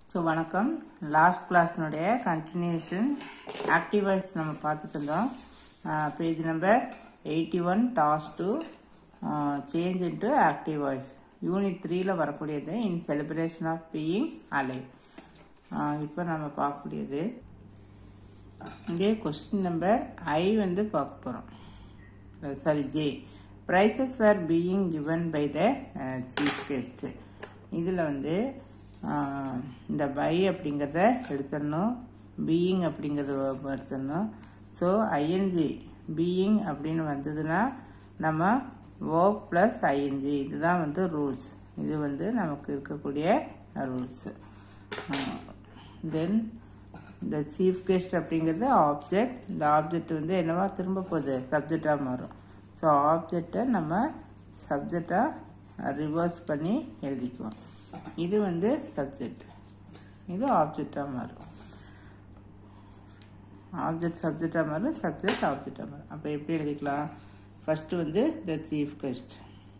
so வணக்கம் last கிளாஸ்னுடைய continuation active voice நம்ம பார்த்துட்டு இருந்தோம் page number eighty one task two change into active voice unit த்ரீல வரக்கூடியது in celebration of being alive இப்போ நம்ம பார்க்கக்கூடியது இதே கொஸ்டின் நம்பர் ஐ வந்து பார்க்க போகிறோம் sorry J prizes were being given by the chief guest இதில் வந்து ஆஹ், இந்த பை அப்படிங்கிறத எடுத்துடணும் பீயிங் அப்படிங்கிறத எடுத்துடணும் ஸோ ஐஎன்ஜி பீயிங் அப்படின்னு வந்ததுன்னா நம்ம ஓ ப்ளஸ் ஐஎன்ஜி இதுதான் வந்து ரூல்ஸ் இது வந்து நமக்கு இருக்கக்கூடிய ரூல்ஸு தென் இந்த சீஃப் கெஸ்ட் அப்படிங்கிறது ஆப்ஜெக்ட் இந்த ஆப்ஜெக்ட் வந்து என்னவா திரும்ப போகுது சப்ஜெக்டாக மாறும் ஸோ ஆப்ஜெக்டை நம்ம சப்ஜெக்டாக ரிவர்ஸ் பண்ணி எழுதிக்குவோம் இது வந்து சப்ஜெக்ட் இது ஆப்ஜெக்டாக மாறும் ஆப்ஜெக்ட் சப்ஜெக்டாக மாறும் சப்ஜெக்ட் ஆப்ஜெக்டாக மாறும் அப்போ எப்படி எழுதிக்கலாம் ஃபஸ்ட்டு வந்து the chief guest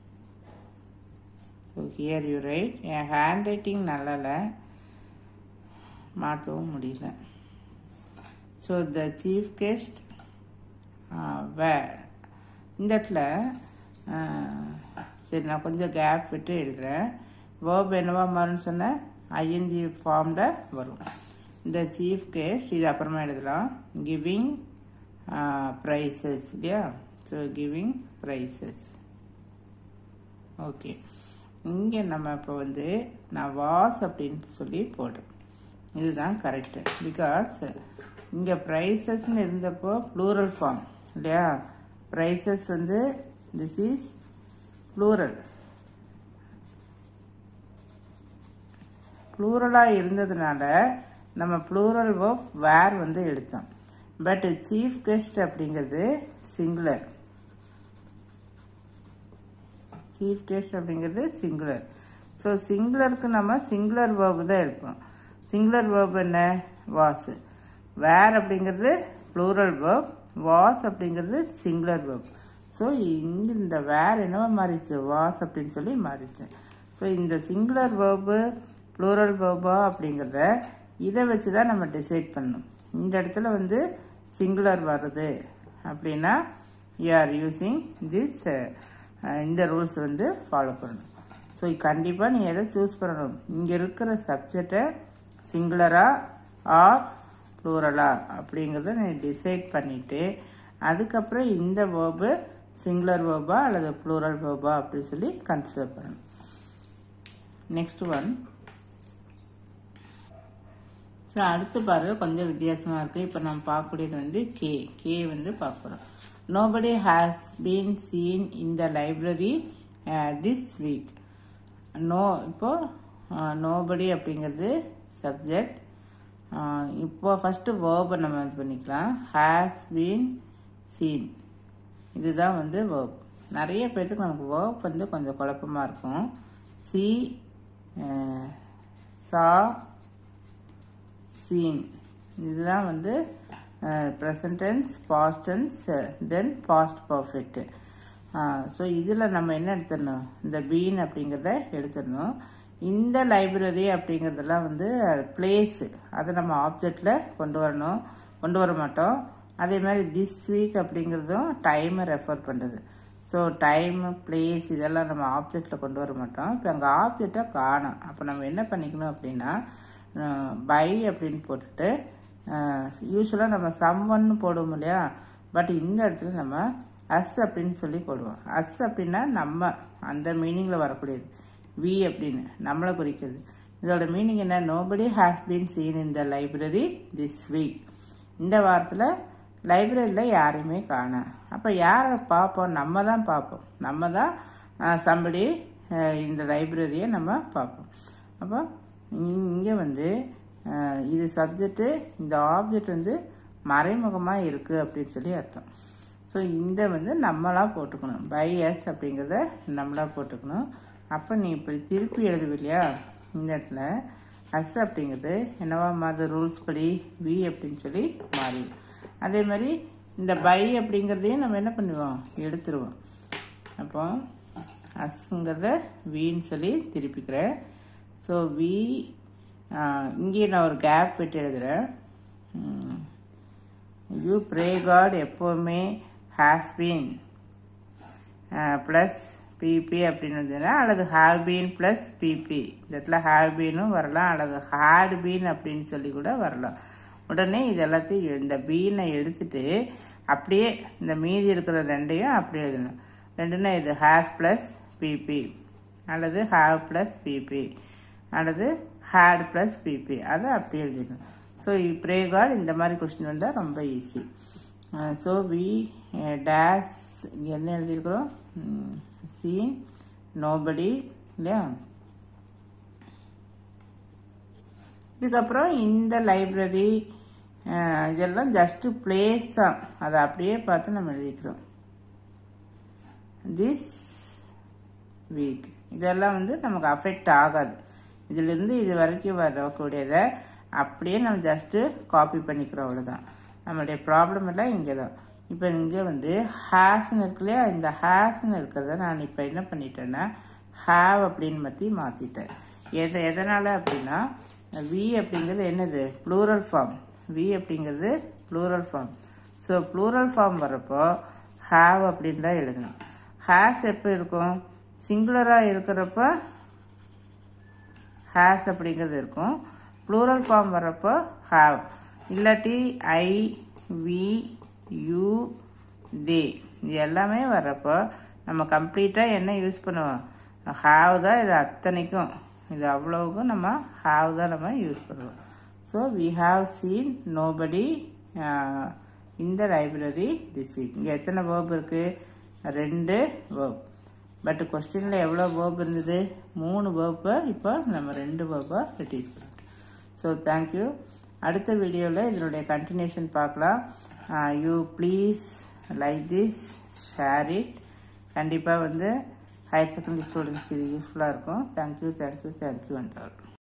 so here you write என் ஹேண்ட் ரைட்டிங் நல்லால மாற்றவும் முடியல so the chief guest was இந்த இடத்துல ஆஹ், சரி நான் கொஞ்சம் கேப் விட்டு எழுதுகிறேன் வேர்ப் என்னவா மாறும்னு சொன்னேன் ஐஎன்ஜி ஃபார்மில் வரும் இந்த சீஃப் கெஸ்ட் இது அப்புறமா எழுதலாம் கிவிங் ப்ரைஸஸ் இல்லையா ஸோ கிவிங் ப்ரைஸஸ் ஓகே இங்கே நம்ம இப்போ வந்து நான் வாஸ் அப்படின்னு சொல்லி போடுறேன் இதுதான் கரெக்டு பிகாஸ் இங்கே ப்ரைஸஸ்ன்னு இருந்தப்போ ப்ளூரல் ஃபார்ம் இல்லையா ப்ரைஸஸ் வந்து திஸ் இஸ் ப்ளூரல் ப்ளூரலாக இருந்ததுனால நம்ம ப்ளூரல் வேர்ப் வேர் வந்து எடுத்தோம் பட் சீஃப் கெஸ்ட் அப்படிங்கிறது சிங்குலர் சீஃப் கெஸ்ட் அப்படிங்கிறது சிங்குலர் ஸோ சிங்குலருக்கு நம்ம சிங்குலர் வேர்பு தான் எடுப்போம் சிங்குலர் வேர்ப் என்ன வாஸ் வேர் அப்படிங்கிறது ப்ளூரல் வேர்ப் வாஸ் அப்படிங்கிறது சிங்குலர் வேர்ப் ஸோ இங்கே இந்த வேர் என்னவா மாறிச்சு வாஸ் அப்படின்னு சொல்லி மாறிச்சு ஸோ இந்த சிங்குலர் வேர்பு ப்ளூரல் வேர்பா அப்படிங்கிறத இதை வச்சு தான் நம்ம டிசைட் பண்ணணும் இந்த இடத்துல வந்து சிங்குலர் வருது அப்படின்னா யூ ஆர் யூஸிங் திஸ் இந்த ரூல்ஸ் வந்து ஃபாலோ பண்ணணும் ஸோ கண்டிப்பாக நீ எதை சூஸ் பண்ணணும் இங்கே இருக்கிற சப்ஜெக்டை சிங்குலரா ஆர் ப்ளூரலா அப்படிங்கிறத நீ டிசைட் பண்ணிவிட்டு அதுக்கப்புறம் இந்த வேர்பு சிங்குலர் வேர்பா அல்லது ப்ளூரல் வேர்பா அப்படின்னு சொல்லி கன்சிடர் பண்ணணும் நெக்ஸ்ட் ஒன் ஸோ அடுத்து பாரு கொஞ்சம் வித்தியாசமாக இருக்குது இப்போ நம்ம பார்க்கக்கூடியது வந்து கே கே வந்து பார்க்குறோம் nobody has been seen in the library this week நோ இப்போ நோபடி அப்படிங்கிறது சப்ஜெக்ட் இப்போ ஃபஸ்ட்டு வேர்பை நம்ம இது பண்ணிக்கலாம் ஹேஸ் பீன் சீன் இதுதான் வந்து வேர்ப் நிறைய பேர்த்துக்கு நமக்கு வேர்ப் வந்து கொஞ்சம் குழப்பமாக இருக்கும் சி சா சீன் இதுதான் வந்து present tense past tense then past perfect so இதில் நம்ம என்ன எடுத்துடணும் இந்த பீன் அப்படிங்கிறத எடுத்துடணும் இந்த லைப்ரரி அப்படிங்கிறதெல்லாம் வந்து பிளேஸு அதை நம்ம ஆப்ஜெக்டில் கொண்டு வரணும் கொண்டு வர மாட்டோம் அதே மாதிரி திஸ் வீக் அப்படிங்கிறதும் டைமை ரெஃபர் பண்ணுறது ஸோ டைமு பிளேஸ் இதெல்லாம் நம்ம ஆப்ஜெக்டில் கொண்டு வர மாட்டோம் இப்போ அங்கே ஆப்ஜெக்டை காணும் அப்போ நம்ம என்ன பண்ணிக்கணும் அப்படின்னா பை அப்படின்னு போட்டுட்டு யூஸ்வலாக நம்ம சம்வன்னு போடுவோம் இல்லையா பட் இந்த இடத்துல நம்ம அஸ் அப்படின்னு சொல்லி போடுவோம் அஸ் அப்படின்னா நம்ம அந்த மீனிங்கில் வரக்கூடியது வி அப்படின்னு நம்மளை குறிக்கிறது இதோட மீனிங் என்ன nobody has been seen in the library this week இந்த வாரத்தில் லைப்ரரியில் யாரையுமே காண அப்போ யாரை பார்ப்போம் நம்ம தான் பார்ப்போம் நம்ம தான் சம்படி இந்த லைப்ரரியை நம்ம பார்ப்போம் அப்போ இங்கே வந்து அஹ், இது சப்ஜெக்ட்டு இந்த ஆப்ஜெக்ட் வந்து மறைமுகமாக இருக்குது அப்படின்னு சொல்லி அர்த்தம் ஸோ இந்த வந்து நம்மளாக போட்டுக்கணும் பை எஸ் அப்படிங்கிறத நம்மளாக போட்டுக்கணும் அப்போ நீ இப்படி திருப்பி எழுதுவி இல்லையா இந்த இடத்துல அஸ் அப்படிங்கிறது என்னவா மாறுது ரூல்ஸ் படி வி அப்படின்னு சொல்லி மாறிடும் அதே மாதிரி இந்த பை அப்படிங்கிறதையும் நம்ம என்ன பண்ணுவோம் எடுத்துருவோம் அப்போ அஸ்ங்கிறத வின்னு சொல்லி திருப்பிக்கிறேன் ஸோ வி இங்கே நான் ஒரு கேப் விட்டு எழுதுகிறேன் யூ ப்ரே காட் எப்போவுமே ஹேஸ் பீன் ப்ளஸ் பிபி அப்படின்னு இருந்ததுன்னா அல்லது ஹேவ் பீன் ப்ளஸ் பிபி இந்த இடத்துல ஹேவ் பீனும் வரலாம் அல்லது ஹேட் பீன் அப்படின்னு சொல்லி கூட வரலாம் உடனே இது எல்லாத்தையும் இந்த பீனை எடுத்துட்டு அப்படியே இந்த மீதி இருக்கிற ரெண்டையும் அப்படியே எழுதணும் ரெண்டுன்னா இது ஹேஸ் ப்ளஸ் பிபி அல்லது ஹேவ் ப்ளஸ் பிபி அல்லது ஹேட் ப்ளஸ் பிபி அதை அப்படியே எழுதிடணும் ஸோ ப்ரே காட் இந்த மாதிரி கொஸ்டின் வந்தால் ரொம்ப ஈஸி ஸோ வி டேஸ் இங்கே என்ன எழுதியிருக்கிறோம் சீன் நோபடி இல்லையா இதுக்கப்புறம் இந்த லைப்ரரி இதெல்லாம் ஜஸ்ட்டு பிளேஸ் தான் அதை அப்படியே பார்த்து நம்ம எழுதிக்கிறோம் திஸ் வீக் இதெல்லாம் வந்து நமக்கு அஃபெக்ட் ஆகாது இதிலிருந்து இது வரைக்கும் வரக்கூடியதை அப்படியே நம்ம ஜஸ்ட்டு காப்பி பண்ணிக்கிறோம் அவ்வளோதான் நம்மளுடைய ப்ராப்ளம் எல்லாம் இங்கே தான் இப்போ இங்கே வந்து ஹேஸ்ன்னு இருக்கு இல்லையா இந்த ஹேஸ்ன்னு இருக்கிறத நான் இப்போ என்ன பண்ணிட்டேன்னா ஹேவ் அப்படின்னு பற்றி மாற்றிட்டேன் எதை எதனால் அப்படின்னா வி அப்படிங்கிறது என்னது ப்ளூரல் ஃபார்ம் வி அப்படிங்கிறது plural form so plural form வரப்போ ஹேவ் அப்படின்னு தான் எழுதணும் ஹேஸ் எப்போ இருக்கும் சிங்குலராக இருக்கிறப்ப ஹேஸ் அப்படிங்கிறது இருக்கும் ப்ளூரல் ஃபார்ம் வரப்போ ஹாவ் இல்லாட்டி ஐ வி யூ தே இது எல்லாமே வர்றப்போ நம்ம கம்ப்ளீட்டாக என்ன யூஸ் பண்ணுவோம் ஹாவ் தான் இது அத்தனைக்கும் இது அவ்வளவுக்கும் நம்ம ஹாவ் தான் நம்ம யூஸ் பண்ணுவோம் so we have seen nobody இந்த லைப்ரரி திஸ் வீக் இங்கே எத்தனை வேர்ப் இருக்குது ரெண்டு வேர்ப் பட் கொஸ்டினில் எவ்வளோ வேர்ப் இருந்தது மூணு வேர்ப்பை இப்போ நம்ம ரெண்டு வேர்ப்பை ரெடியூஸ் பண்ணிட்டோம் ஸோ தேங்க்யூ அடுத்த வீடியோவில் இதனுடைய கண்டினியூஷன் பார்க்கலாம் you please like this share it கண்டிப்பாக வந்து ஹையர் செகண்டரி ஸ்டூடெண்ட்ஸ்க்கு இது யூஸ்ஃபுல்லாக இருக்கும் thank you thank you thank you and all